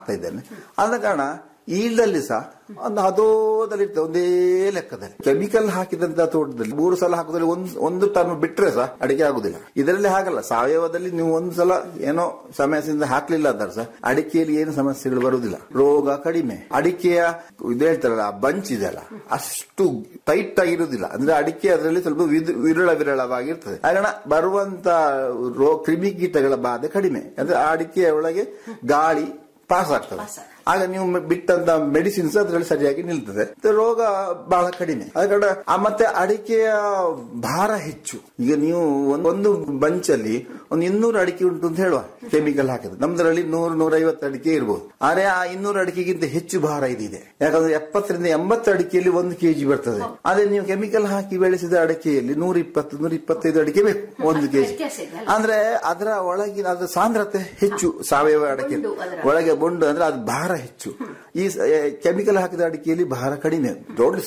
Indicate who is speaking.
Speaker 1: ಆಗ್ತಾ ಇದ್ದೇನೆ ಆದ ಕಾರಣ ಈಲ್ಡಲ್ಲಿ ಸಹ ಒಂದು ಹದೋದಲ್ಲಿ ಇರ್ತದೆ ಒಂದೇ ಲೆಕ್ಕದಲ್ಲಿ ಕೆಮಿಕಲ್ ಹಾಕಿದಂತ ತೋಟದಲ್ಲಿ ಮೂರು ಸಲ ಹಾಕೋದ್ರಲ್ಲಿ ಒಂದು ಒಂದು ಟರ್ಮ್ ಬಿಟ್ರೆ ಸಹ ಅಡಿಕೆ ಆಗುದಿಲ್ಲ ಇದರಲ್ಲಿ ಹಾಗಲ್ಲ ಸಾವಯವದಲ್ಲಿ ನೀವು ಒಂದು ಸಲ ಏನೋ ಸಮಸ್ಯೆಯಿಂದ ಹಾಕ್ಲಿಲ್ಲ ಅಂದ್ರೆ ಸಹ ಅಡಿಕೆಯಲ್ಲಿ ಏನು ಸಮಸ್ಯೆಗಳು ಬರುವುದಿಲ್ಲ ರೋಗ ಕಡಿಮೆ ಅಡಿಕೆಯ ಇದು ಹೇಳ್ತಾರಲ್ಲ ಆ ಬಂಚ್ ಇದೆಯಲ್ಲ ಅಷ್ಟು ಟೈಟ್ ಆಗಿರುವುದಿಲ್ಲ ಅಂದ್ರೆ ಅಡಿಕೆ ಅದರಲ್ಲಿ ಸ್ವಲ್ಪ ವಿದ್- ವಿರಳ ವಿರಳವಾಗಿರ್ತದೆ ಕಾರಣ ಬರುವಂತ ರೋ ಕ್ರಿಮಿಕೀಟಗಳ ಬಾಧೆ ಕಡಿಮೆ ಅಂದ್ರೆ ಆ ಅಡಿಕೆಯ ಒಳಗೆ ಗಾಳಿ ಪಾಸ್ ಆಗ್ತದೆ ಆಗ ನೀವು ಮ- ಬಿಟ್ಟಂತ ಮೆಡಿಸಿನ್ಸ್ ಅದರಲ್ಲಿ ಸರಿಯಾಗಿ ನಿಲ್ತದೆ ಮತ್ತೆ ರೋಗ ಬಹಳ ಕಡಿಮೆ ಅದ ಕಾರಣ ಆ ಮತ್ತೆ ಅಡಿಕೆಯ ಭಾರ ಹೆಚ್ಚು ಈಗ ನೀವು ಒಂದ್- ಒಂದು ಬಂಚಲ್ಲಿ ಒಂದು ಇನ್ನೂರು ಅಡಿಕೆ ಉಂಟು ಅಂತ ಹೇಳುವ ಕೆಮಿಕಲ್ ಹಾಕಿದ್ರೆ ನಮ್ದ್ರಲ್ಲಿ ನೂರು ನೂರೈವತ್ತು ಅಡಿಕೆ ಇರ್ಬೋದು ಆದ್ರೆ ಆ ಇನ್ನೂರು ಅಡಿಕೆಗಿಂತ ಹೆಚ್ಚು ಭಾರ ಇದಿದೆ ಯಾಕಂದ್ರೆ ಎಪ್ಪತ್ತರಿಂದ ಎಂಬತ್ತು ಅಡಿಕೆಯಲ್ಲಿ ಒಂದು ಕೆಜಿ ಬರ್ತದೆ ಆದ್ರೆ ನೀವು ಕೆಮಿಕಲ್ ಹಾಕಿ ಬೆಳೆಸಿದ ಅಡಿಕೆಯಲ್ಲಿ ನೂರ ಇಪ್ಪತ್ತು ನೂರ ಇಪ್ಪತ್ತೈದು ಅಡಿಕೆ ಬೇಕು ಒಂದು ಕೆಜಿ
Speaker 2: ವ್ಯತ್ಯಾಸ ಇದೆ ಅಲ್ಲ?
Speaker 1: ಅಂದ್ರೆ ಅದರ ಒಳಗಿನ ಅದರ ಸಾಂದ್ರತೆ ಹೆಚ್ಚು ಸಾವಯವ ಅಡಿಕೆ
Speaker 2: ಬೊಂಡು ಅದರ.
Speaker 1: ಒಳಗೆ ಬೊಂಡು ಅಂದ್ರೆ ಅದು ಭಾರ ಹೆಚ್ಚು ಈ ಕೆಮಿಕಲ್ ಹಾಕಿದ ಅಡಿಕೆಯಲ್ಲಿ ಭಾರ ಕಡಿಮೆ ದೊಡ್ಡ